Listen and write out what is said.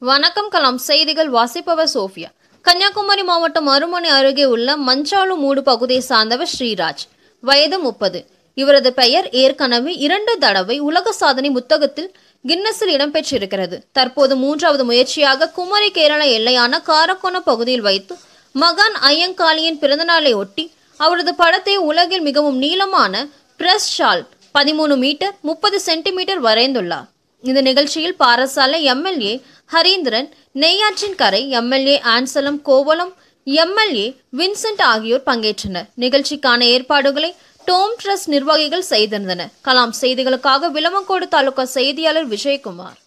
வணக்கம் கலாம் செய்திகள் வாசிப்பவர் சோஃபியா கன்னியாகுமரி மாவட்டம் அருமனை அருகே உள்ள மஞ்சாலு மூடு பகுதியை சார்ந்தவர் ஸ்ரீராஜ் வயது முப்பது இவரது பெயர் ஏற்கனவே இரண்டு தடவை உலக சாதனை புத்தகத்தில் கின்னஸில் இடம்பெற்றிருக்கிறது தற்போது மூன்றாவது முயற்சியாக குமரி கேரள எல்லையான காரக்கோணம் பகுதியில் வைத்து மகான் ஐயங்காளியின் பிறந்தநாளை ஒட்டி அவரது படத்தை உலகில் மிகவும் நீளமான பிரஸ் ஷால் பதிமூணு மீட்டர் முப்பது சென்டிமீட்டர் வரைந்துள்ளார் இந்த நிகழ்ச்சியில் Parassala MLA Harindran Neyyattinkara MLA Ansalan Kovalam MLA Vincent ஆகியோர் பங்கேற்றனர் நிகழ்ச்சிக்கான ஏற்பாடுகளை டோம் ட்ரஸ்ட் நிர்வாகிகள் செய்திருந்தனர் கலாம் செய்திகளுக்காக விளமங்கோடு தாலுகா செய்தியாளர் விஜயகுமார்